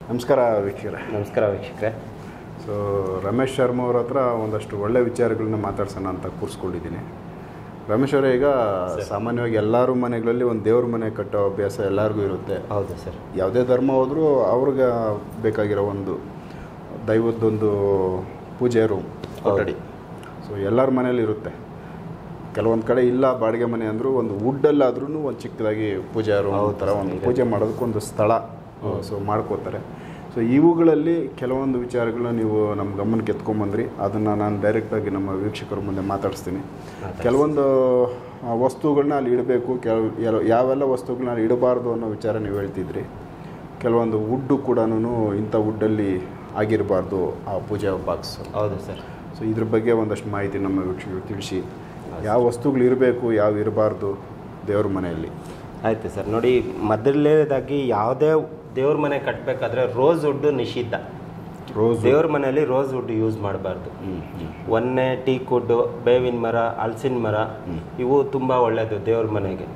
ನಮಸ್ಕಾರ ವೀಕ್ಷಕರೇ ನಮಸ್ಕಾರ ವೀಕ್ಷಕರೇ ಸೊ ರಮೇಶ್ ಶರ್ಮಾ ಅವ್ರ ಹತ್ರ ಒಂದಷ್ಟು ಒಳ್ಳೆ ವಿಚಾರಗಳನ್ನ ಮಾತಾಡ್ಸೋಣ ಅಂತ ಕೂರಿಸ್ಕೊಂಡಿದ್ದೀನಿ ರಮೇಶ್ ಅವರೇ ಈಗ ಸಾಮಾನ್ಯವಾಗಿ ಎಲ್ಲರೂ ಮನೆಗಳಲ್ಲಿ ಒಂದು ದೇವ್ರ ಮನೆ ಕಟ್ಟೋ ಅಭ್ಯಾಸ ಎಲ್ಲರಿಗೂ ಇರುತ್ತೆ ಹೌದು ಸರ್ ಯಾವುದೇ ಧರ್ಮ ಹೋದರೂ ಅವ್ರಿಗೆ ಬೇಕಾಗಿರೋ ಒಂದು ದೈವದ್ದೊಂದು ಪೂಜೆ ರೂಮ್ ಕೊಠಡಿ ಸೊ ಎಲ್ಲರ ಮನೇಲಿ ಇರುತ್ತೆ ಕೆಲವೊಂದು ಕಡೆ ಇಲ್ಲ ಬಾಡಿಗೆ ಮನೆ ಅಂದರೂ ಒಂದು ವುಡ್ಡಲ್ಲಾದ್ರೂ ಒಂದು ಚಿಕ್ಕದಾಗಿ ಪೂಜೆ ರೂಮ್ ಹೌದು, ಥರ ಒಂದು ಇದೆ. ಪೂಜೆ ಮಾಡೋದಕ್ಕೊಂದು ಸ್ಥಳ ಸೊ ಮಾಡ್ಕೋತಾರೆ ಸೊ ಇವುಗಳಲ್ಲಿ ಕೆಲವೊಂದು ವಿಚಾರಗಳನ್ನ ನೀವು ನಮ್ಮ ಗಮನಕ್ಕೆ ಎತ್ಕೊಂಬಂದ್ರಿ ಅದನ್ನು ನಾನು ಡೈರೆಕ್ಟಾಗಿ ನಮ್ಮ ವೀಕ್ಷಕರ ಮುಂದೆ ಮಾತಾಡಿಸ್ತೀನಿ ಕೆಲವೊಂದು ಆ, ವಸ್ತುಗಳನ್ನ ಅಲ್ಲಿ ಇಡಬೇಕು ಕೆಲ ಎಲ್ಲ- ಯಾವೆಲ್ಲ ವಸ್ತುಗಳನ್ನ ಅಲ್ಲಿ ಇಡಬಾರ್ದು ಅನ್ನೋ ವಿಚಾರ ನೀವು ಹೇಳ್ತಿದ್ರಿ ಕೆಲವೊಂದು ವುಡ್ಡು ಕೂಡ ಇಂಥ ವುಡ್ಡಲ್ಲಿ ಆಗಿರಬಾರ್ದು ಆ ಪೂಜಾ ಬಾಕ್ಸ್ ಹೌದು ಸರ್ ಸೊ ಇದ್ರ ಬಗ್ಗೆ ಒಂದಷ್ಟು ಮಾಹಿತಿ ನಮ್ಮ ವೀಕ್ಷಕರು ತಿಳಿಸಿ ಯಾವ ವಸ್ತುಗಳು ಇರಬೇಕು ಯಾವ ಇರಬಾರ್ದು ದೇವ್ರ ಮನೆಯಲ್ಲಿ ಆಯ್ತು ಸರ್ ನೋಡಿ ಮೊದಲನೇದಾಗಿ ಯಾವುದೇ ದೇವ್ರ ಮನೆ ಕಟ್ಟಬೇಕಾದ್ರೆ ರೋಸ್ ವುಡ್ ನಿಷಿದ್ಧ ರೋಸ್ ದೇವ್ರ ಮನೆಯಲ್ಲಿ ರೋಸ್ ವುಡ್ ಯೂಸ್ ಮಾಡಬಾರ್ದು ಒನ್ನೆ ಟೀಕ್ ವುಡ್ ಬೇವಿನ ಮರ ಹಲಸಿನ ಮರ ಇವು ತುಂಬ ಒಳ್ಳೆಯದು ದೇವ್ರ ಮನೆಗೆ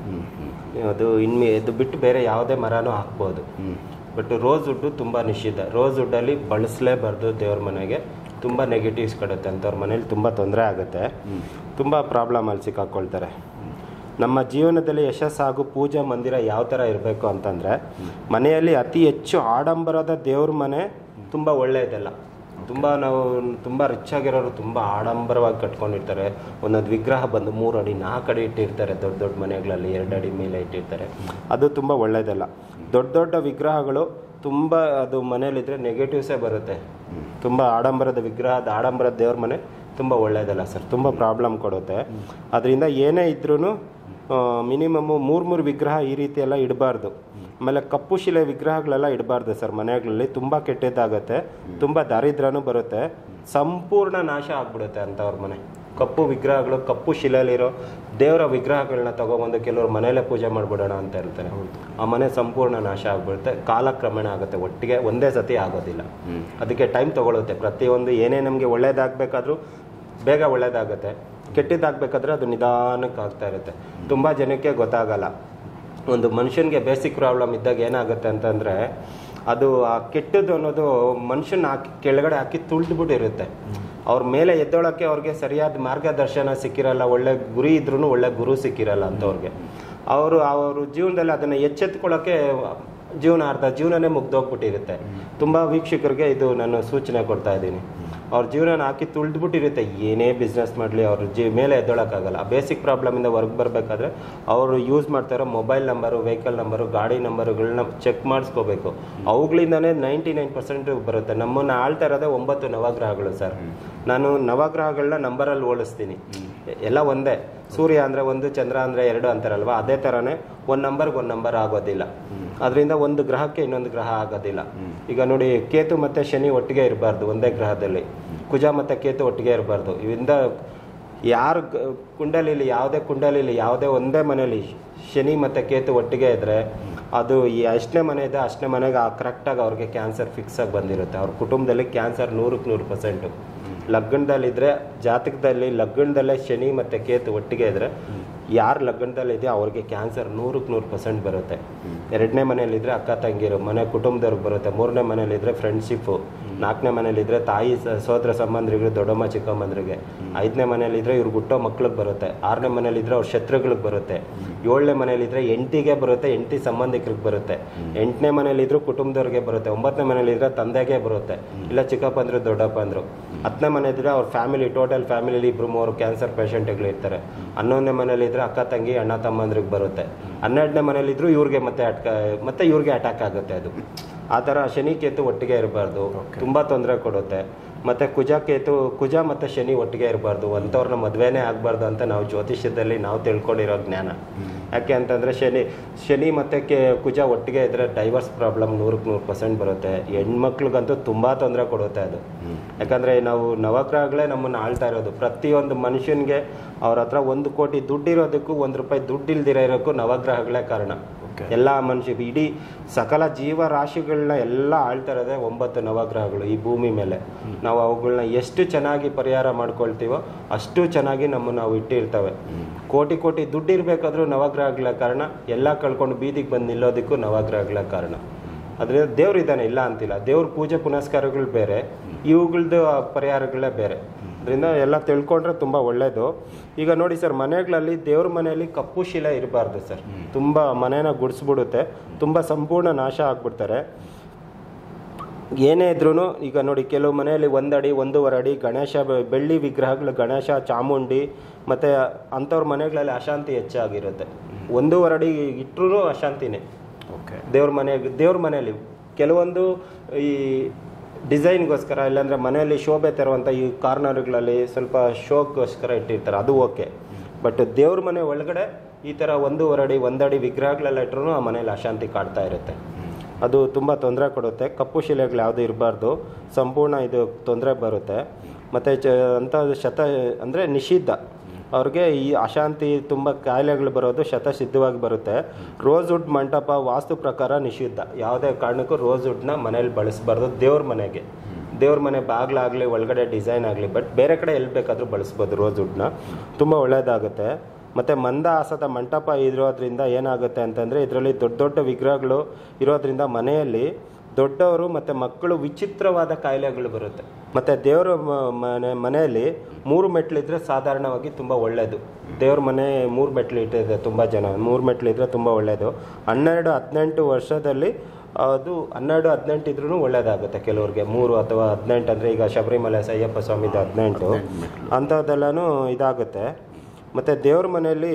ಅದು ಇನ್ಮೆ ಇದು ಬಿಟ್ಟು ಬೇರೆ ಯಾವುದೇ ಮರನೂ ಹಾಕ್ಬೋದು ಬಟ್ ರೋಸ್ ವುಡ್ಡು ತುಂಬ ನಿಷಿದ್ಧ ರೋಸ್ ವುಡ್ಡಲ್ಲಿ ಬಳಸಲೇಬಾರ್ದು ದೇವ್ರ ಮನೆಗೆ ತುಂಬ ನೆಗೆಟಿವ್ಸ್ ಕೊಡುತ್ತೆ ಅಂಥವ್ರ ಮನೇಲಿ ತುಂಬ ತೊಂದರೆ ಆಗುತ್ತೆ ತುಂಬ ಪ್ರಾಬ್ಲಮ್ ಅಲ್ಲಿ ಸಿಕ್ಕಾಕೊಳ್ತಾರೆ ನಮ್ಮ ಜೀವನದಲ್ಲಿ ಯಶಸ್ಸಾಗು ಪೂಜಾ ಮಂದಿರ ಯಾವ ಥರ ಇರಬೇಕು ಅಂತಂದರೆ ಮನೆಯಲ್ಲಿ ಅತಿ ಹೆಚ್ಚು ಆಡಂಬರದ ದೇವ್ರ ಮನೆ ತುಂಬ ಒಳ್ಳೆಯದಲ್ಲ ತುಂಬ ನಾವು ತುಂಬ ರಿಚ್ ಆಗಿರೋರು ತುಂಬ ಆಡಂಬರವಾಗಿ ಕಟ್ಕೊಂಡಿರ್ತಾರೆ ಒಂದೊಂದು ವಿಗ್ರಹ ಬಂದು ಮೂರು ಅಡಿ ನಾಲ್ಕು ಅಡಿ ಇಟ್ಟಿರ್ತಾರೆ ದೊಡ್ಡ ದೊಡ್ಡ ಮನೆಗಳಲ್ಲಿ ಎರಡು ಅಡಿ ಮೇಲೆ ಇಟ್ಟಿರ್ತಾರೆ ಅದು ತುಂಬ ಒಳ್ಳೆಯದಲ್ಲ ದೊಡ್ಡ ದೊಡ್ಡ ವಿಗ್ರಹಗಳು ತುಂಬ ಅದು ಮನೇಲಿದ್ರೆ ನೆಗೆಟಿವ್ಸೇ ಬರುತ್ತೆ ತುಂಬ ಆಡಂಬರದ ವಿಗ್ರಹದ ಆಡಂಬರದ ದೇವ್ರ ಮನೆ ತುಂಬ ಒಳ್ಳೆಯದಲ್ಲ ಸರ್ ತುಂಬ ಪ್ರಾಬ್ಲಮ್ ಕೊಡುತ್ತೆ ಅದರಿಂದ ಏನೇ ಇದ್ರೂ ಮಿನಿಮಮ್ಮು ಮೂರು ಮೂರು ವಿಗ್ರಹ ಈ ರೀತಿ ಎಲ್ಲ ಇಡಬಾರ್ದು ಆಮೇಲೆ ಕಪ್ಪು ಶಿಲೆ ವಿಗ್ರಹಗಳೆಲ್ಲ ಇಡಬಾರ್ದು ಸರ್ ಮನೆಗಳಲ್ಲಿ ತುಂಬ ಕೆಟ್ಟದ್ದಾಗತ್ತೆ ತುಂಬ ದಾರಿದ್ರ್ಯನೂ ಬರುತ್ತೆ ಸಂಪೂರ್ಣ ನಾಶ ಆಗ್ಬಿಡುತ್ತೆ ಅಂಥವ್ರ ಮನೆ ಕಪ್ಪು ವಿಗ್ರಹಗಳು ಕಪ್ಪು ಶಿಲೆಯಲ್ಲಿರೋ ದೇವರ ವಿಗ್ರಹಗಳನ್ನ ತಗೊಬಂದು ಕೆಲವರು ಮನೆಯಲ್ಲೇ ಪೂಜೆ ಮಾಡಿಬಿಡೋಣ ಅಂತ ಇರ್ತಾರೆ ಆ ಮನೆ ಸಂಪೂರ್ಣ ನಾಶ ಆಗ್ಬಿಡುತ್ತೆ ಕಾಲಕ್ರಮೇಣ ಆಗುತ್ತೆ ಒಟ್ಟಿಗೆ ಒಂದೇ ಸತಿ ಆಗೋದಿಲ್ಲ ಅದಕ್ಕೆ ಟೈಮ್ ತಗೊಳುತ್ತೆ ಪ್ರತಿಯೊಂದು ಏನೇ ನಮಗೆ ಒಳ್ಳೇದಾಗಬೇಕಾದ್ರೂ ಬೇಗ ಒಳ್ಳೇದಾಗುತ್ತೆ ಕೆಟ್ಟದ್ದಾಗಬೇಕಾದ್ರೆ ಅದು ನಿಧಾನಕ್ಕೆ ಆಗ್ತಾ ಇರುತ್ತೆ ತುಂಬ ಜನಕ್ಕೆ ಗೊತ್ತಾಗಲ್ಲ ಒಂದು ಮನುಷ್ಯನಿಗೆ ಬೇಸಿಕ್ ಪ್ರಾಬ್ಲಮ್ ಇದ್ದಾಗ ಏನಾಗುತ್ತೆ ಅಂತಂದರೆ ಅದು ಆ ಕೆಟ್ಟದ್ದು ಅನ್ನೋದು ಮನುಷ್ಯನ ಹಾಕಿ ಕೆಳಗಡೆ ಹಾಕಿ ತುಳಿದ್ಬಿಟ್ಟಿರುತ್ತೆ ಅವ್ರ ಮೇಲೆ ಎದ್ದೊಳಕ್ಕೆ ಅವ್ರಿಗೆ ಸರಿಯಾದ ಮಾರ್ಗದರ್ಶನ ಸಿಕ್ಕಿರಲ್ಲ ಒಳ್ಳೆ ಗುರಿ ಇದ್ರೂ ಒಳ್ಳೆ ಗುರು ಸಿಕ್ಕಿರಲ್ಲ ಅಂಥವ್ರಿಗೆ ಅವರು ಅವರು ಜೀವನದಲ್ಲಿ ಅದನ್ನು ಎಚ್ಚೆತ್ಕೊಳ್ಳೋಕ್ಕೆ ಜೀವನ ಅರ್ಧ ಜೀವನನೇ ಮುಗ್ದೋಗ್ಬಿಟ್ಟಿರುತ್ತೆ ತುಂಬ ವೀಕ್ಷಕರಿಗೆ ಇದು ನಾನು ಸೂಚನೆ ಕೊಡ್ತಾ ಇದ್ದೀನಿ ಅವ್ರ ಜೀವನ ಹಾಕಿ ತುಳಿದ್ಬಿಟ್ಟಿರುತ್ತೆ ಏನೇ ಬಿಸ್ನೆಸ್ ಮಾಡಲಿ ಅವ್ರ ಜೀವ ಮೇಲೆ ಎದ್ದೊಳಕ್ಕಾಗಲ್ಲ ಆ ಬೇಸಿಕ್ ಪ್ರಾಬ್ಲಮಿಂದ ಹೊರಗೆ ಬರಬೇಕಾದ್ರೆ ಅವರು ಯೂಸ್ ಮಾಡ್ತಾ ಇರೋ ಮೊಬೈಲ್ ನಂಬರು ವೆಹಿಕಲ್ ನಂಬರು ಗಾಡಿ ನಂಬರುಗಳನ್ನ ಚೆಕ್ ಮಾಡಿಸ್ಕೋಬೇಕು ಅವುಗಳಿಂದನೇ ನೈಂಟಿ ನೈನ್ ಪರ್ಸೆಂಟ್ ಬರುತ್ತೆ ನಮ್ಮನ್ನು ಆಳ್ತಾ ಇರೋದೇ ಒಂಬತ್ತು ನವಗ್ರಹಗಳು ಸರ್ ನಾನು ನವಗ್ರಹಗಳನ್ನ ನಂಬರಲ್ಲಿ ಹೋಲಿಸ್ತೀನಿ ಎಲ್ಲ ಒಂದೇ ಸೂರ್ಯ ಅಂದರೆ ಒಂದು ಚಂದ್ರ ಅಂದರೆ ಎರಡು ಅಂತಾರಲ್ವಾ ಅದೇ ಥರನೇ ಒಂದು ನಂಬರ್ಗೆ ಒಂದು ನಂಬರ್ ಆಗೋದಿಲ್ಲ ಅದರಿಂದ ಒಂದು ಗ್ರಹಕ್ಕೆ ಇನ್ನೊಂದು ಗ್ರಹ ಆಗೋದಿಲ್ಲ ಈಗ ನೋಡಿ ಕೇತು ಮತ್ತು ಶನಿ ಒಟ್ಟಿಗೆ ಇರಬಾರ್ದು ಒಂದೇ ಗ್ರಹದಲ್ಲಿ ಕುಜ ಮತ್ತು ಕೇತು ಒಟ್ಟಿಗೆ ಇರಬಾರ್ದು ಇದರಿಂದ ಯಾರು ಗ- ಕುಂಡಲಿಲಿ ಯಾವುದೇ ಕುಂಡಲಿಲಿ ಯಾವುದೇ ಒಂದೇ ಮನೇಲಿ ಶನಿ ಮತ್ತು ಕೇತು ಒಟ್ಟಿಗೆ ಇದ್ದರೆ ಅದು ಎಷ್ಟನೇ ಮನೆ ಇದೆ ಅಷ್ಟನೇ ಮನೆಗೆ ಕರೆಕ್ಟಾಗಿ ಅವ್ರಿಗೆ ಕ್ಯಾನ್ಸರ್ ಫಿಕ್ಸ್ ಆಗಿ ಬಂದಿರುತ್ತೆ ಅವ್ರ ಕುಟುಂಬದಲ್ಲಿ ಕ್ಯಾನ್ಸರ್ ನೂರಕ್ಕೆ ನೂರು ಪರ್ಸೆಂಟು ಲಗ್ನದಲ್ಲಿದ್ದರೆ ಜಾತಕದಲ್ಲಿ ಲಗ್ನದಲ್ಲೇ ಶನಿ ಮತ್ತು ಕೇತು ಒಟ್ಟಿಗೆ ಇದ್ದರೆ ಯಾರು ಲಗ್ನದಲ್ಲಿ ಇದೆಯೋ ಅವ್ರಿಗೆ ಕ್ಯಾನ್ಸರ್ ನೂರಕ್ಕೆ ನೂರು ಪರ್ಸೆಂಟ್ ಬರುತ್ತೆ ಎರಡನೇ ಮನೇಲಿದ್ರೆ ಅಕ್ಕ ತಂಗಿರು ಮನೆ ಕುಟುಂಬದವ್ರಿಗೆ ಬರುತ್ತೆ ಮೂರನೇ ಮನೇಲಿದ್ರೆ ಫ್ರೆಂಡ್ಶಿಪ್ಪು ನಾಲ್ಕನೇ ಮನೇಲಿದ್ರೆ ತಾಯಿ ಸ- ಸೋದರ ಸಂಬಂಧಿಗಳು ದೊಡ್ಡಮ್ಮ ಚಿಕ್ಕಮ್ಮಂದ್ರಿಗೆ ಐದನೇ ಮನೇಲಿದ್ರೆ ಇವ್ರಿಗೆ ಹುಟ್ಟೋ ಮಕ್ಳಿಗೆ ಬರುತ್ತೆ ಆರನೇ ಮನೇಲಿದ್ರೆ ಅವ್ರ ಶತ್ರುಗಳಿಗೆ ಬರುತ್ತೆ ಏಳನೇ ಮನೇಲಿದ್ರೆ ಎಂಟಿಗೆ ಬರುತ್ತೆ ಎಂಟಿ ಸಂಬಂಧಿಕರಿಗೆ ಬರುತ್ತೆ ಎಂಟನೇ ಮನೇಲಿದ್ರು ಕುಟುಂಬದವ್ರಿಗೆ ಬರುತ್ತೆ ಒಂಬತ್ತನೇ ಮನೇಲಿದ್ರೆ ತಂದೆಗೆ ಬರುತ್ತೆ ಇಲ್ಲ ಚಿಕ್ಕಪ್ಪ ಅಂದ್ರು ದೊಡ್ಡಪ್ಪ ಅಂದ್ರು ಹತ್ತನೇ ಮನೆ ಇದ್ರೆ ಅವ್ರ ಫ್ಯಾಮಿಲಿ ಟೋಟಲ್ ಫ್ಯಾಮಿಲಿಲಿ ಇಬ್ರು ಮೂರು ಕ್ಯಾನ್ಸರ್ ಪೇಷಂಟ್ಗಳು ಇರ್ತಾರೆ ಹನ್ನೊಂದನೇ ಮನೇಲಿ ಇದ್ರೆ ಅಕ್ಕ ತಂಗಿ ಅಣ್ಣ ತಮ್ಮಂದ್ರಿಗೆ ಬರುತ್ತೆ ಹನ್ನೆರಡನೇ ಮನೇಲಿದ್ರು ಇವ್ರಿಗೆ ಮತ್ತೆ ಅಟ್ಕ ಮತ್ತೆ ಇವ್ರಿಗೆ ಅಟ್ಯಾಕ್ ಆಗುತ್ತೆ ಅದು ಆ ಥರ ಶನಿ ಕೇತು ಒಟ್ಟಿಗೆ ಇರಬಾರ್ದು ತುಂಬ ತೊಂದರೆ ಕೊಡುತ್ತೆ ಮತ್ತು ಕುಜ ಕೇತು ಕುಜ ಮತ್ತು ಶನಿ ಒಟ್ಟಿಗೆ ಇರಬಾರ್ದು ಅಂಥವ್ರನ್ನ ಮದುವೆನೇ ಆಗಬಾರ್ದು ಅಂತ ನಾವು ಜ್ಯೋತಿಷ್ಯದಲ್ಲಿ ನಾವು ತಿಳ್ಕೊಂಡಿರೋ ಜ್ಞಾನ ಯಾಕೆ ಅಂತಂದರೆ ಶನಿ ಶನಿ ಮತ್ತು ಕೆ ಕುಜ ಒಟ್ಟಿಗೆ ಇದ್ದರೆ ಡೈವರ್ಸ್ ಪ್ರಾಬ್ಲಮ್ ನೂರಕ್ಕೆ ನೂರು ಪರ್ಸೆಂಟ್ ಬರುತ್ತೆ ಹೆಣ್ಮಕ್ಳಿಗಂತೂ ತುಂಬ ತೊಂದರೆ ಕೊಡುತ್ತೆ ಅದು ಯಾಕಂದರೆ ನಾವು ನವಗ್ರಹಗಳೇ ನಮ್ಮನ್ನು ಆಳ್ತಾ ಇರೋದು ಪ್ರತಿಯೊಂದು ಮನುಷ್ಯನಿಗೆ ಅವ್ರ ಹತ್ರ ಒಂದು ಕೋಟಿ ದುಡ್ಡಿರೋದಕ್ಕೂ ಒಂದು ರೂಪಾಯಿ ದುಡ್ಡಿಲ್ದಿರ ಇರೋಕ್ಕೂ ನವಗ್ರಹಗಳೇ ಕಾರಣ ಎಲ್ಲ ಮನುಷ್ಯ ಇಡೀ ಸಕಲ ಜೀವರಾಶಿಗಳನ್ನ ಎಲ್ಲ ಆಳ್ತಾ ಇರೋದೇ ಒಂಬತ್ತು ನವಗ್ರಹಗಳು ಈ ಭೂಮಿ ಮೇಲೆ ನಾವು ಅವುಗಳನ್ನ ಎಷ್ಟು ಚೆನ್ನಾಗಿ ಪರಿಹಾರ ಮಾಡ್ಕೊಳ್ತೀವೋ ಅಷ್ಟು ಚೆನ್ನಾಗಿ ನಮ್ಮನ್ನು ನಾವು ಇಟ್ಟಿರ್ತವೆ ಕೋಟಿ ಕೋಟಿ ದುಡ್ಡು ಇರಬೇಕಾದ್ರೂ ನವಗ್ರಹಗಳ ಕಾರಣ ಎಲ್ಲ ಕಳ್ಕೊಂಡು ಬೀದಿಗೆ ಬಂದು ನಿಲ್ಲೋದಕ್ಕೂ ನವಗ್ರಹಗಳ ಕಾರಣ ಅದರಿಂದ ದೇವ್ರು ಇದ್ದಾನೆ ಇಲ್ಲ ಅಂತಿಲ್ಲ ದೇವ್ರ ಪೂಜೆ ಪುನಸ್ಕಾರಗಳು ಬೇರೆ ಇವುಗಳದ್ದು ಪರಿಹಾರಗಳೇ ಬೇರೆ ಅದರಿಂದ ಎಲ್ಲ ತಿಳ್ಕೊಂಡ್ರೆ ತುಂಬ ಒಳ್ಳೆಯದು ಈಗ ನೋಡಿ ಸರ್ ಮನೆಗಳಲ್ಲಿ ದೇವ್ರ ಮನೆಯಲ್ಲಿ ಕಪ್ಪು ಶಿಲೆ ಇರಬಾರ್ದು ಸರ್ ತುಂಬ ಮನೇನ ಗುಡಿಸ್ಬಿಡುತ್ತೆ ತುಂಬ ಸಂಪೂರ್ಣ ನಾಶ ಆಗ್ಬಿಡ್ತಾರೆ ಏನೇ ಇದ್ರೂ ಈಗ ನೋಡಿ ಕೆಲವು ಮನೆಯಲ್ಲಿ ಒಂದಡಿ ಒಂದೂವರೆ ಅಡಿ ಗಣೇಶ ಬೆ- ಬೆಳ್ಳಿ ವಿಗ್ರಹಗಳು ಗಣೇಶ ಚಾಮುಂಡಿ ಮತ್ತು ಅಂಥವ್ರ ಮನೆಗಳಲ್ಲಿ ಅಶಾಂತಿ ಹೆಚ್ಚಾಗಿರುತ್ತೆ ಒಂದೂವರೆ ಅಡಿ ಇಟ್ಟರೂ ಅಶಾಂತಿನೇ ಓಕೆ ದೇವ್ರ ಮನೆ ದೇವ್ರ ಮನೆಯಲ್ಲಿ ಕೆಲವೊಂದು ಈ ಡಿಸೈನ್ಗೋಸ್ಕರ ಇಲ್ಲಾಂದರೆ ಮನೆಯಲ್ಲಿ ಶೋಭೆ ತರುವಂಥ ಈ ಕಾರ್ನರ್ಗಳಲ್ಲಿ ಸ್ವಲ್ಪ ಶೋಕ್ಗೋಸ್ಕರ ಇಟ್ಟಿರ್ತಾರೆ ಅದು ಓಕೆ ಬಟ್ ದೇವ್ರ ಮನೆ ಒಳಗಡೆ ಈ ಥರ ಒಂದೂವರೆ ಅಡಿ ಒಂದಡಿ ವಿಗ್ರಹಗಳೆಲ್ಲ ಇಟ್ಟರು ಆ ಮನೇಲಿ ಅಶಾಂತಿ ಕಾಡ್ತಾ ಇರುತ್ತೆ ಅದು ತುಂಬ ತೊಂದರೆ ಕೊಡುತ್ತೆ ಕಪ್ಪು ಶಿಲೆಗಳು ಯಾವುದೂ ಇರಬಾರ್ದು ಸಂಪೂರ್ಣ ಇದು ತೊಂದರೆ ಬರುತ್ತೆ ಮತ್ತು ಚ ಅಂಥ ಶತ ಅಂದರೆ ನಿಷಿದ್ಧ ಅವ್ರಿಗೆ ಈ ಅಶಾಂತಿ ತುಂಬ ಕಾಯಿಲೆಗಳು ಬರೋದು ಶತಸಿದ್ಧವಾಗಿ ಬರುತ್ತೆ ರೋಸ್ ವುಡ್ ಮಂಟಪ ವಾಸ್ತು ಪ್ರಕಾರ ನಿಷಿದ್ಧ ಯಾವುದೇ ಕಾರಣಕ್ಕೂ ರೋಸ್ ವುಡ್ನ ಮನೇಲಿ ಬಳಸಬಾರ್ದು ದೇವ್ರ ಮನೆಗೆ ದೇವ್ರ ಮನೆ ಬಾಗ್ಲಾಗಲಿ ಒಳಗಡೆ ಡಿಸೈನ್ ಆಗಲಿ ಬಟ್ ಬೇರೆ ಕಡೆ ಎಲ್ಲಿ ಬೇಕಾದರೂ ಬಳಸ್ಬೋದು ರೋಸ್ ವುಡ್ನ ತುಂಬ ಒಳ್ಳೆಯದಾಗುತ್ತೆ ಮತ್ತು ಮಂದಹಾಸದ ಮಂಟಪ ಇರೋದ್ರಿಂದ ಏನಾಗುತ್ತೆ ಅಂತಂದರೆ ಇದರಲ್ಲಿ ದೊಡ್ಡ ದೊಡ್ಡ ವಿಗ್ರಹಗಳು ಇರೋದ್ರಿಂದ ಮನೆಯಲ್ಲಿ ದೊಡ್ಡವರು ಮತ್ತು ಮಕ್ಕಳು ವಿಚಿತ್ರವಾದ ಕಾಯಿಲೆಗಳು ಬರುತ್ತೆ ಮತ್ತು ದೇವರ ಮ- ಮನೆ ಮನೆಯಲ್ಲಿ ಮೂರು ಮೆಟ್ಲಿದ್ರೆ ಸಾಧಾರಣವಾಗಿ ತುಂಬ ಒಳ್ಳೆಯದು ದೇವ್ರ ಮನೆ ಮೂರು ಮೆಟ್ಲು ಇಟ್ಟಿದೆ ತುಂಬ ಜನ ಮೂರು ಮೆಟ್ಲಿದ್ರೆ ತುಂಬ ಒಳ್ಳೆಯದು ಹನ್ನೆರಡು ಹದಿನೆಂಟು ವರ್ಷದಲ್ಲಿ ಅದು ಹನ್ನೆರಡು ಹದಿನೆಂಟು ಇದ್ರೂ ಒಳ್ಳೇದಾಗುತ್ತೆ ಕೆಲವ್ರಿಗೆ ಮೂರು ಅಥವಾ ಹದಿನೆಂಟು ಅಂದರೆ ಈಗ ಶಬರಿಮಲೆ ಅಯ್ಯಪ್ಪ ಸ್ವಾಮಿದು ಹದಿನೆಂಟು ಅಂಥದ್ದೆಲ್ಲನೂ ಇದಾಗುತ್ತೆ ಮತ್ತು ದೇವ್ರ ಮನೆಯಲ್ಲಿ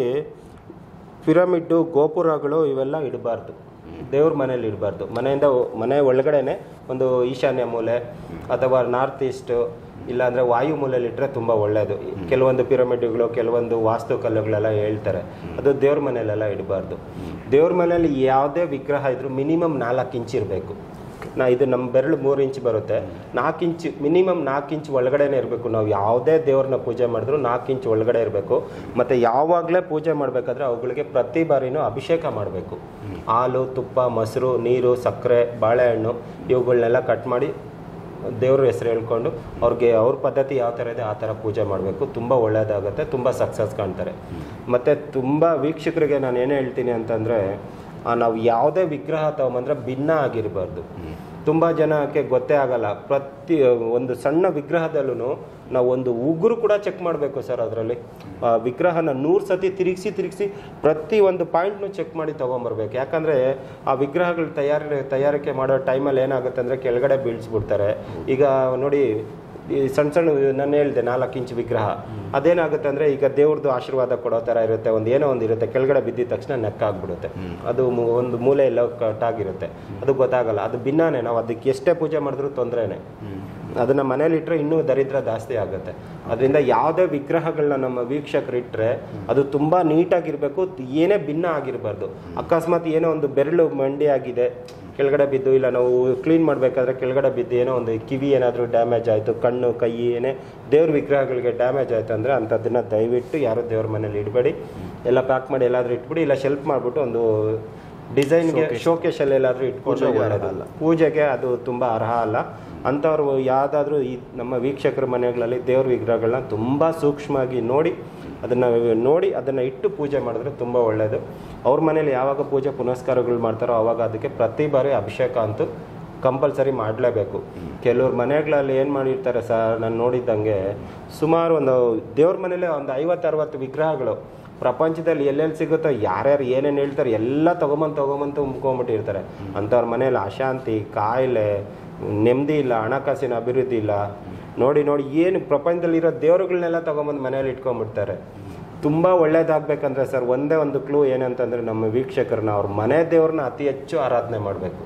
ಪಿರಮಿಡ್ಡು ಗೋಪುರಗಳು ಇವೆಲ್ಲ ಇಡಬಾರ್ದು ದೇವ್ರ ಮನೇಲಿ ಇಡಬಾರ್ದು ಮನೆಯಿಂದ ಒ- ಮನೆ ಒಳಗಡೆನೆ ಒಂದು ಈಶಾನ್ಯ ಮೂಲೆ ಅಥವಾ ನಾರ್ತ್ ಈಸ್ಟ್ ಇಲ್ಲಾಂದರೆ ವಾಯು ಮೂಲೆಯಲ್ಲಿ ಇಟ್ಟರೆ ತುಂಬ ಒಳ್ಳೆಯದು ಕೆಲವೊಂದು ಪಿರಮಿಡ್ಗಳು ಕೆಲವೊಂದು ವಾಸ್ತು ಕಲ್ಲುಗಳೆಲ್ಲ ಹೇಳ್ತಾರೆ ಅದು ದೇವ್ರ ಮನೆಯಲ್ಲೆಲ್ಲ ಇಡಬಾರ್ದು ದೇವ್ರ ಮನೆಯಲ್ಲಿ ಯಾವುದೇ ವಿಗ್ರಹ ಇದ್ರೂ ಮಿನಿಮಮ್ ನಾಲ್ಕು ಇಂಚ್ ಇರಬೇಕು ನಾ ಇದು ನಮ್ಮ ಬೆರಳು ಮೂರು ಇಂಚ್ ಬರುತ್ತೆ ನಾಲ್ಕು ಇಂಚ್ ಮಿನಿಮಮ್ ನಾಲ್ಕು ಇಂಚ್ ಒಳಗಡೆನೇ ಇರಬೇಕು ನಾವು ಯಾವುದೇ ದೇವ್ರನ್ನ ಪೂಜೆ ಮಾಡಿದ್ರು ನಾಲ್ಕು ಇಂಚ್ ಒಳಗಡೆ ಇರಬೇಕು ಮತ್ತು ಯಾವಾಗಲೇ ಪೂಜೆ ಮಾಡಬೇಕಾದ್ರೆ ಅವುಗಳಿಗೆ ಪ್ರತಿ ಬಾರಿನೂ ಅಭಿಷೇಕ ಮಾಡಬೇಕು ಹಾಲು ತುಪ್ಪ ಮೊಸರು ನೀರು ಸಕ್ಕರೆ ಬಾಳೆಹಣ್ಣು ಇವುಗಳನ್ನೆಲ್ಲ ಕಟ್ ಮಾಡಿ ದೇವ್ರ ಹೆಸರು ಹೇಳ್ಕೊಂಡು ಅವ್ರಿಗೆ ಅವ್ರ ಪದ್ಧತಿ ಯಾವ ಥರ ಇದೆ ಆ ಥರ ಪೂಜೆ ಮಾಡಬೇಕು ತುಂಬ ಒಳ್ಳೆಯದಾಗುತ್ತೆ ತುಂಬ ಸಕ್ಸಸ್ ಕಾಣ್ತಾರೆ ಮತ್ತು ತುಂಬ ವೀಕ್ಷಕರಿಗೆ ನಾನು ಏನು ಹೇಳ್ತೀನಿ ಅಂತಂದರೆ ನಾವು ಯಾವುದೇ ವಿಗ್ರಹ ತಗೊಂಬಂದ್ರೆ ಭಿನ್ನ ಆಗಿರಬಾರ್ದು ತುಂಬ ಜನಕ್ಕೆ ಗೊತ್ತೇ ಆಗಲ್ಲ ಪ್ರತಿ ಒಂದು ಸಣ್ಣ ವಿಗ್ರಹದಲ್ಲೂ ನಾವು ಒಂದು ಉಗುರು ಕೂಡ ಚೆಕ್ ಮಾಡಬೇಕು ಸರ್ ಅದರಲ್ಲಿ ಆ ವಿಗ್ರಹನ ನೂರು ಸತಿ ತಿರುಗಿಸಿ ತಿರುಗಿಸಿ ಪ್ರತಿ ಒಂದು ಪಾಯಿಂಟ್ನು ಚೆಕ್ ಮಾಡಿ ತೊಗೊಂಬರ್ಬೇಕು ಯಾಕಂದರೆ ಆ ವಿಗ್ರಹಗಳು ತಯಾರಿ ತಯಾರಿಕೆ ಮಾಡೋ ಟೈಮಲ್ಲಿ ಏನಾಗುತ್ತೆ ಅಂದರೆ ಕೆಳಗಡೆ ಬೀಳ್ಸ್ಬಿಡ್ತಾರೆ ಈಗ ನೋಡಿ ಈ ಸಣ್ಣ ಸಣ್ಣ ನಾನು ಹೇಳಿದೆ ನಾಲ್ಕು ಇಂಚ್ ವಿಗ್ರಹ ಅದೇನಾಗುತ್ತೆ ಅಂದರೆ ಈಗ ದೇವ್ರದ್ದು ಆಶೀರ್ವಾದ ಕೊಡೋ ಥರ ಇರುತ್ತೆ ಒಂದು ಏನೋ ಒಂದು ಇರುತ್ತೆ ಕೆಳಗಡೆ ಬಿದ್ದಿದ ತಕ್ಷಣ ನೆಕ್ಕಾಗ್ಬಿಡುತ್ತೆ ಅದು ಮು- ಒಂದು ಮೂಲೆ ಎಲ್ಲ ಕಟ್ಟಾಗಿರುತ್ತೆ ಅದು ಗೊತ್ತಾಗಲ್ಲ ಅದು ಭಿನ್ನಾನೇ ನಾವು ಅದಕ್ಕೆ ಎಷ್ಟೇ ಪೂಜೆ ಮಾಡಿದ್ರೂ ತೊಂದರೆನೇ ಅದನ್ನ ಮನೇಲಿ ಇಟ್ಟರೆ ಇನ್ನೂ ದರಿದ್ರ ಜಾಸ್ತಿ ಆಗುತ್ತೆ ಅದರಿಂದ ಯಾವುದೇ ವಿಗ್ರಹಗಳನ್ನ ನಮ್ಮ ವೀಕ್ಷಕರು ಇಟ್ಟರೆ ಅದು ತುಂಬ ನೀಟಾಗಿರಬೇಕು ಏನೇ ಭಿನ್ನ ಆಗಿರಬಾರ್ದು ಅಕಸ್ಮಾತ್ ಏನೋ ಒಂದು ಬೆರಳು ಮಂಡಿ ಆಗಿದೆ ಕೆಳಗಡೆ ಬಿದ್ದು ಇಲ್ಲ ನಾವು ಕ್ಲೀನ್ ಮಾಡಬೇಕಾದ್ರೆ ಕೆಳಗಡೆ ಬಿದ್ದು ಏನೋ ಒಂದು ಕಿವಿ ಏನಾದರೂ ಡ್ಯಾಮೇಜ್ ಆಯಿತು ಕಣ್ಣು ಕೈ ಏನೇ ದೇವ್ರ ವಿಗ್ರಹಗಳಿಗೆ ಡ್ಯಾಮೇಜ್ ಆಯಿತು ಅಂದರೆ ಅಂಥದ್ದನ್ನು ದಯವಿಟ್ಟು ಯಾರು ದೇವ್ರ ಮನೇಲಿ ಇಡಬೇಡಿ ಎಲ್ಲ ಪ್ಯಾಕ್ ಮಾಡಿ ಎಲ್ಲಾದರೂ ಇಟ್ಬಿಡಿ ಇಲ್ಲ ಶೆಲ್ಫ್ ಮಾಡಿಬಿಟ್ಟು ಒಂದು ಡಿಸೈನ್ಗೆ ಶೋಕೇಶಲ್ಲಿ ಎಲ್ಲಾದರೂ ಇಟ್ಕೊಂಡು ಒಳ್ಳೆಯದಲ್ಲ ಪೂಜೆಗೆ ಅದು ತುಂಬ ಅರ್ಹ ಅಲ್ಲ ಅಂಥವ್ರು ಯಾವುದಾದ್ರೂ ಈ ನಮ್ಮ ವೀಕ್ಷಕರ ಮನೆಗಳಲ್ಲಿ ದೇವ್ರ ವಿಗ್ರಹಗಳನ್ನ ತುಂಬ ಸೂಕ್ಷ್ಮವಾಗಿ ನೋಡಿ ಅದನ್ನು ನೋಡಿ ಅದನ್ನು ಇಟ್ಟು ಪೂಜೆ ಮಾಡಿದ್ರೆ ತುಂಬ ಒಳ್ಳೆಯದು ಅವ್ರ ಮನೇಲಿ ಯಾವಾಗ ಪೂಜೆ ಪುನಸ್ಕಾರಗಳು ಮಾಡ್ತಾರೋ ಅವಾಗ ಅದಕ್ಕೆ ಪ್ರತಿ ಬಾರಿ ಅಭಿಷೇಕ ಅಂತೂ ಕಂಪಲ್ಸರಿ ಮಾಡಲೇಬೇಕು ಕೆಲವ್ರ ಮನೆಗಳಲ್ಲಿ ಏನು ಮಾಡಿರ್ತಾರೆ ಸರ್ ನಾನು ನೋಡಿದ್ದಂಗೆ ಸುಮಾರು ಒಂದು ದೇವ್ರ ಮನೇಲೆ ಒಂದು ಐವತ್ತು ಅರವತ್ತು ವಿಗ್ರಹಗಳು ಪ್ರಪಂಚದಲ್ಲಿ ಎಲ್ಲೆಲ್ಲಿ ಸಿಗುತ್ತೋ ಯಾರ್ಯಾರು ಏನೇನು ಹೇಳ್ತಾರೆ ಎಲ್ಲ ತೊಗೊಂಬಂದು ತೊಗೊಂಬಂದು ತುಂಬ್ಕೊಂಬಿಟ್ಟಿರ್ತಾರೆ ಅಂಥವ್ರ ಮನೇಲಿ ಅಶಾಂತಿ ಕಾಯಿಲೆ ನೆಮ್ಮದಿ ಇಲ್ಲ ಹಣಕಾಸಿನ ಅಭಿವೃದ್ಧಿ ಇಲ್ಲ ನೋಡಿ ನೋಡಿ ಏನು ಪ್ರಪಂಚದಲ್ಲಿರೋ ದೇವರುಗಳನ್ನೆಲ್ಲ ತೊಗೊಂಬಂದು ಮನೇಲಿ ಇಟ್ಕೊಂಡ್ಬಿಡ್ತಾರೆ ತುಂಬ ಒಳ್ಳೇದಾಗಬೇಕಂದ್ರೆ ಸರ್ ಒಂದೇ ಒಂದು ಕ್ಲೂ ಏನಂತಂದರೆ ನಮ್ಮ ವೀಕ್ಷಕರನ್ನ ಅವ್ರ ಮನೆ ದೇವ್ರನ್ನ ಅತಿ ಹೆಚ್ಚು ಆರಾಧನೆ ಮಾಡಬೇಕು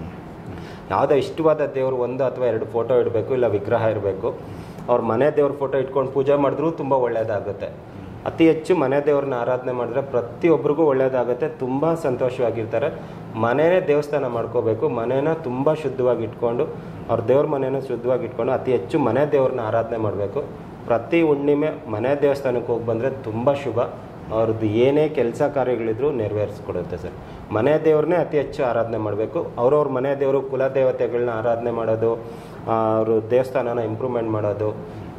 ಯಾವುದೋ ಇಷ್ಟವಾದ ದೇವರು ಒಂದು ಅಥವಾ ಎರಡು ಫೋಟೋ ಇಡಬೇಕು ಇಲ್ಲ ವಿಗ್ರಹ ಇರಬೇಕು ಅವ್ರ ಮನೆ ದೇವ್ರ ಫೋಟೋ ಇಟ್ಕೊಂಡು ಪೂಜೆ ಮಾಡಿದ್ರೂ ತುಂಬ ಒಳ್ಳೆಯದಾಗುತ್ತೆ ಅತಿ ಹೆಚ್ಚು ಮನೆ ದೇವ್ರನ್ನ ಆರಾಧನೆ ಮಾಡಿದ್ರೆ ಪ್ರತಿಯೊಬ್ಬರಿಗೂ ಒಳ್ಳೆಯದಾಗುತ್ತೆ ತುಂಬ ಸಂತೋಷವಾಗಿರ್ತಾರೆ ಮನೆಯೇ ದೇವಸ್ಥಾನ ಮಾಡ್ಕೋಬೇಕು ಮನೇನ ತುಂಬ ಶುದ್ಧವಾಗಿ ಇಟ್ಕೊಂಡು ಅವ್ರ ದೇವ್ರ ಮನೇನ ಶುದ್ಧವಾಗಿ ಇಟ್ಕೊಂಡು ಅತಿ ಹೆಚ್ಚು ಮನೆ ದೇವ್ರನ್ನ ಆರಾಧನೆ ಮಾಡಬೇಕು ಪ್ರತಿ ಹುಣ್ಣಿಮೆ ಮನೆ ದೇವಸ್ಥಾನಕ್ಕೆ ಹೋಗಿ ಬಂದರೆ ತುಂಬ ಶುಭ ಅವ್ರದ್ದು ಏನೇ ಕೆಲಸ ಕಾರ್ಯಗಳಿದ್ರು ನೆರವೇರಿಸ್ಕೊಡುತ್ತೆ ಸರ್ ಮನೆ ದೇವ್ರನ್ನೇ ಅತಿ ಹೆಚ್ಚು ಆರಾಧನೆ ಮಾಡಬೇಕು ಅವ್ರವ್ರ ಮನೆ ದೇವರು ಕುಲದೇವತೆಗಳನ್ನ ಆರಾಧನೆ ಮಾಡೋದು ಅವರು ದೇವಸ್ಥಾನನ ಇಂಪ್ರೂವ್ಮೆಂಟ್ ಮಾಡೋದು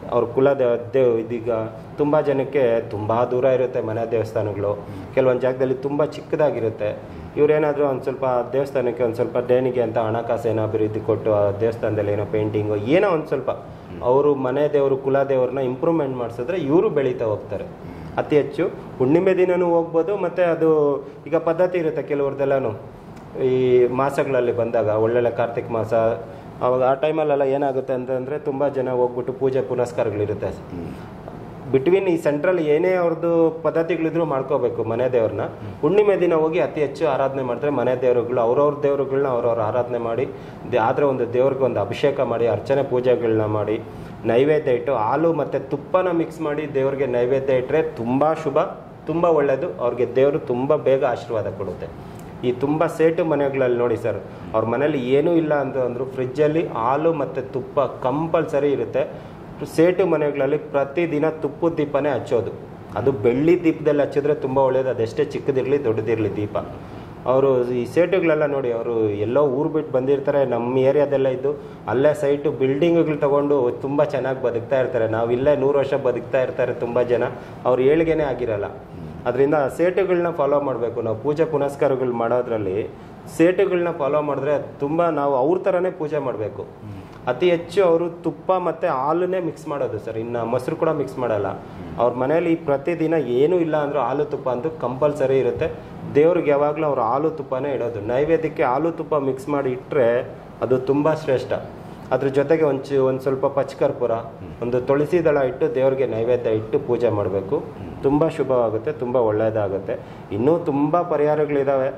ಅವ್ರ ಕುಲ ದೇವ ದೇವ್ ಇದೀಗ ತುಂಬ ಜನಕ್ಕೆ ತುಂಬ ದೂರ ಇರುತ್ತೆ ಮನೆ ದೇವಸ್ಥಾನಗಳು ಕೆಲವೊಂದು ಜಾಗದಲ್ಲಿ ತುಂಬ ಚಿಕ್ಕದಾಗಿರುತ್ತೆ ಇವ್ರೇನಾದರೂ ಒಂದು ಸ್ವಲ್ಪ ದೇವಸ್ಥಾನಕ್ಕೆ ಒಂದು ಸ್ವಲ್ಪ ದೇಣಿಗೆ ಅಂತ ಹಣಕಾಸು ಏನೋ ಅಭಿವೃದ್ಧಿ ಕೊಟ್ಟು ಆ ದೇವಸ್ಥಾನದಲ್ಲಿ ಏನೋ ಪೇಂಟಿಂಗು ಏನೋ ಒಂದು ಸ್ವಲ್ಪ ಅವರು ಮನೆ ದೇವರು ಕುಲ ದೇವ್ರನ್ನ ಇಂಪ್ರೂವ್ಮೆಂಟ್ ಮಾಡಿಸಿದ್ರೆ ಇವರು ಬೆಳೀತಾ ಹೋಗ್ತಾರೆ ಅತಿ ಹೆಚ್ಚು ಹುಣ್ಣಿಮೆ ದಿನನೂ ಹೋಗ್ಬೋದು ಮತ್ತು ಅದು ಈಗ ಪದ್ಧತಿ ಇರುತ್ತೆ ಕೆಲವ್ರದ್ದೆಲ್ಲನೂ ಈ ಮಾಸಗಳಲ್ಲಿ ಬಂದಾಗ ಒಳ್ಳೊಳ್ಳೆ ಕಾರ್ತಿಕ್ ಮಾಸ ಅವಾಗ ಆ ಟೈಮಲ್ಲೆಲ್ಲ ಏನಾಗುತ್ತೆ ಅಂತಂದರೆ ತುಂಬ ಜನ ಹೋಗ್ಬಿಟ್ಟು ಪೂಜೆ ಪುನಸ್ಕಾರಗಳಿರುತ್ತೆ ಬಿಟ್ವೀನ್ ಈ ಸೆಂಟ್ರಲ್ ಏನೇ ಅವ್ರದ್ದು ಪದ್ಧತಿಗಳಿದ್ರು ಮಾಡ್ಕೋಬೇಕು ಮನೆ ದೇವ್ರನ್ನ ಹುಣ್ಣಿಮೆ ದಿನ ಹೋಗಿ ಅತಿ ಹೆಚ್ಚು ಆರಾಧನೆ ಮಾಡ್ತಾರೆ ಮನೆ ದೇವರುಗಳು ಅವ್ರವ್ರ ದೇವರುಗಳನ್ನ ಅವ್ರವ್ರ ಆರಾಧನೆ ಮಾಡಿ ದೇ- ಆದ್ರೆ ಒಂದು ದೇವ್ರಿಗೆ ಒಂದು ಅಭಿಷೇಕ ಮಾಡಿ ಅರ್ಚನೆ ಪೂಜೆಗಳನ್ನ ಮಾಡಿ ನೈವೇದ್ಯ ಇಟ್ಟು ಹಾಲು ಮತ್ತು ತುಪ್ಪನ ಮಿಕ್ಸ್ ಮಾಡಿ ದೇವ್ರಿಗೆ ನೈವೇದ್ಯ ಇಟ್ಟರೆ ತುಂಬ ಶುಭ ತುಂಬ ಒಳ್ಳೆಯದು ಅವ್ರಿಗೆ ದೇವರು ತುಂಬ ಬೇಗ ಆಶೀರ್ವಾದ ಕೊಡುತ್ತೆ ಈ ತುಂಬ ಸೇಟು ಮನೆಗಳಲ್ಲಿ ನೋಡಿ ಸರ್ ಅವ್ರ ಮನೇಲಿ ಏನೂ ಇಲ್ಲ ಅಂತ ಅಂದರು ಫ್ರಿಜ್ಜಲ್ಲಿ ಹಾಲು ಮತ್ತು ತುಪ್ಪ ಕಂಪಲ್ಸರಿ ಇರುತ್ತೆ ಸೇಟು ಮನೆಗಳಲ್ಲಿ ಪ್ರತಿದಿನ ತುಪ್ಪದ ದೀಪನೇ ಹಚ್ಚೋದು ಅದು ಬೆಳ್ಳಿ ದೀಪದಲ್ಲಿ ಹಚ್ಚಿದ್ರೆ ತುಂಬ ಒಳ್ಳೇದು ಅದೆಷ್ಟೇ ಚಿಕ್ಕದಿರಲಿ ದೊಡ್ಡದಿರಲಿ ದೀಪ ಅವರು ಈ ಸೇಟುಗಳೆಲ್ಲ ನೋಡಿ ಅವರು ಎಲ್ಲೋ ಊರು ಬಿಟ್ಟು ಬಂದಿರ್ತಾರೆ ನಮ್ಮ ಏರಿಯಾದೆಲ್ಲ ಇದ್ದು ಅಲ್ಲೇ ಸೈಟು ಬಿಲ್ಡಿಂಗ್ಗಳು ತಗೊಂಡು ತುಂಬ ಚೆನ್ನಾಗಿ ಬದುಕ್ತಾ ಇರ್ತಾರೆ ನಾವು ಇಲ್ಲೇ ನೂರು ವರ್ಷ ಬದುಕ್ತಾ ಇರ್ತಾರೆ ತುಂಬ ಜನ ಅವ್ರು ಏಳಿಗೆನೇ ಆಗಿರಲ್ಲ ಅದರಿಂದ ಸೇಟುಗಳನ್ನ ಫಾಲೋ ಮಾಡಬೇಕು ನಾವು ಪೂಜೆ ಪುನಸ್ಕಾರಗಳು ಮಾಡೋದ್ರಲ್ಲಿ ಸೇಟುಗಳನ್ನ ಫಾಲೋ ಮಾಡಿದ್ರೆ ತುಂಬ ನಾವು ಅವ್ರ ಥರನೇ ಪೂಜೆ ಮಾಡಬೇಕು ಅತಿ ಹೆಚ್ಚು ಅವರು ತುಪ್ಪ ಮತ್ತು ಹಾಲನ್ನೇ ಮಿಕ್ಸ್ ಮಾಡೋದು ಸರ್ ಇನ್ನು ಮೊಸರು ಕೂಡ ಮಿಕ್ಸ್ ಮಾಡಲ್ಲ ಅವ್ರ ಮನೇಲಿ ಪ್ರತಿದಿನ ಏನೂ ಇಲ್ಲ ಅಂದರೂ ಹಾಲು ತುಪ್ಪ ಅಂತೂ ಕಂಪಲ್ಸರಿ ಇರುತ್ತೆ ದೇವ್ರಿಗೆ ಯಾವಾಗಲೂ ಅವ್ರು ಹಾಲು ತುಪ್ಪನೇ ಇಡೋದು ನೈವೇದ್ಯಕ್ಕೆ ಹಾಲು ತುಪ್ಪ ಮಿಕ್ಸ್ ಮಾಡಿ ಇಟ್ಟರೆ ಅದು ತುಂಬ ಶ್ರೇಷ್ಠ ಅದ್ರ ಜೊತೆಗೆ ಒಂದು ಒಂದು ಸ್ವಲ್ಪ ಪಚ್ಕರ್ಪೂರ ಒಂದು ತುಳಸಿ ದಳ ಇಟ್ಟು ದೇವ್ರಿಗೆ ನೈವೇದ್ಯ ಇಟ್ಟು ಪೂಜೆ ಮಾಡಬೇಕು ತುಂಬ ಶುಭವಾಗುತ್ತೆ ತುಂಬ ಒಳ್ಳೆಯದಾಗುತ್ತೆ ಇನ್ನೂ ತುಂಬ ಪರಿಹಾರಗಳಿದ್ದಾವೆ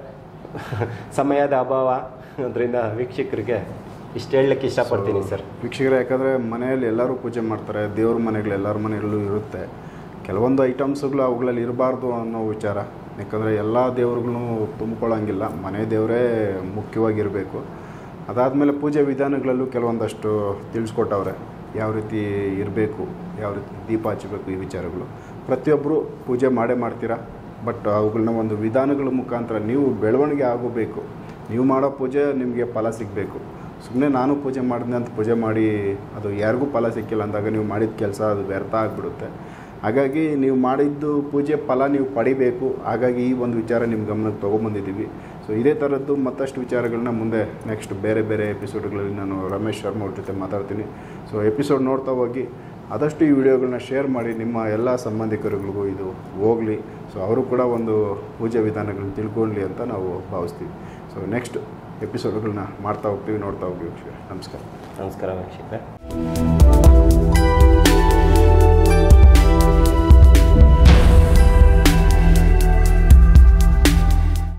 ಸಮಯದ ಅಭಾವ ಅದರಿಂದ ವೀಕ್ಷಕರಿಗೆ ಇಷ್ಟು ಹೇಳಲಿಕ್ಕೆ ಇಷ್ಟಪಡ್ತೀನಿ ಸರ್ ವೀಕ್ಷಕರೇ ಯಾಕಂದರೆ ಮನೆಯಲ್ಲಿ ಎಲ್ಲರೂ ಪೂಜೆ ಮಾಡ್ತಾರೆ ದೇವ್ರ ಮನೆಗಳು ಎಲ್ಲರ ಮನೆಗಳಲ್ಲೂ ಇರುತ್ತೆ ಕೆಲವೊಂದು ಐಟಮ್ಸ್ಗಳು ಅವುಗಳಲ್ಲಿ ಇರಬಾರ್ದು ಅನ್ನೋ ವಿಚಾರ ಯಾಕಂದರೆ ಎಲ್ಲ ದೇವ್ರುಗಳನ್ನು ತುಂಬಿಕೊಳ್ಳೋಂಗಿಲ್ಲ ಮನೆ ದೇವರೇ ಮುಖ್ಯವಾಗಿರಬೇಕು ಅದಾದಮೇಲೆ ಪೂಜೆ ವಿಧಾನಗಳಲ್ಲೂ ಕೆಲವೊಂದಷ್ಟು ತಿಳಿಸ್ಕೊಟ್ಟವ್ರೆ ಯಾವ ರೀತಿ ಇರಬೇಕು ಯಾವ ರೀತಿ ದೀಪ ಹಚ್ಚಬೇಕು ಈ ವಿಚಾರಗಳು ಪ್ರತಿಯೊಬ್ಬರು ಪೂಜೆ ಮಾಡೇ ಮಾಡ್ತೀರಾ ಬಟ್ ಅವುಗಳನ್ನ ಒಂದು ವಿಧಾನಗಳ ಮುಖಾಂತರ ನೀವು ಬೆಳವಣಿಗೆ ಆಗೋಬೇಕು ನೀವು ಮಾಡೋ ಪೂಜೆ ನಿಮಗೆ ಫಲ ಸಿಗಬೇಕು ಸುಮ್ಮನೆ ನಾನು ಪೂಜೆ ಮಾಡಿದ್ನೆ ಅಂತ ಪೂಜೆ ಮಾಡಿ ಅದು ಯಾರಿಗೂ ಫಲ ಸಿಕ್ಕಿಲ್ಲ ಅಂದಾಗ ನೀವು ಮಾಡಿದ ಕೆಲಸ ಅದು ವ್ಯರ್ಥ ಆಗಿಬಿಡುತ್ತೆ ಹಾಗಾಗಿ ನೀವು ಮಾಡಿದ್ದು ಪೂಜೆ ಫಲ ನೀವು ಪಡಿಬೇಕು ಹಾಗಾಗಿ ಈ ಒಂದು ವಿಚಾರ ನಿಮ್ಮ ಗಮನಕ್ಕೆ ತೊಗೊಂಬಂದಿದ್ದೀವಿ ಸೊ ಇದೇ ಥರದ್ದು ಮತ್ತಷ್ಟು ವಿಚಾರಗಳನ್ನ ಮುಂದೆ ನೆಕ್ಸ್ಟ್ ಬೇರೆ ಬೇರೆ ಎಪಿಸೋಡ್ಗಳಲ್ಲಿ ನಾನು ರಮೇಶ್ ಶರ್ಮಾ ಅವ್ರ ಜೊತೆ ಮಾತಾಡ್ತೀನಿ ಸೊ ಎಪಿಸೋಡ್ ನೋಡ್ತಾ ಹೋಗಿ ಆದಷ್ಟು ಈ ವಿಡಿಯೋಗಳನ್ನ ಶೇರ್ ಮಾಡಿ ನಿಮ್ಮ ಎಲ್ಲ ಸಂಬಂಧಿಕರುಗಳಿಗೂ ಇದು ಹೋಗಲಿ ಸೊ ಅವರು ಕೂಡ ಒಂದು ಪೂಜೆ ವಿಧಾನಗಳನ್ನ ತಿಳ್ಕೊಳ್ಳಿ ಅಂತ ನಾವು ಭಾವಿಸ್ತೀವಿ ಸೊ ನೆಕ್ಸ್ಟ್ ಎಪಿಸೋಡ್ಗಳನ್ನ ಮಾಡ್ತಾ ಹೋಗ್ತೀವಿ ನೋಡ್ತಾ ಹೋಗ್ತೀವಿ ನಮಸ್ಕಾರ ನಮಸ್ಕಾರ ವೀಕ್ಷಕರೇ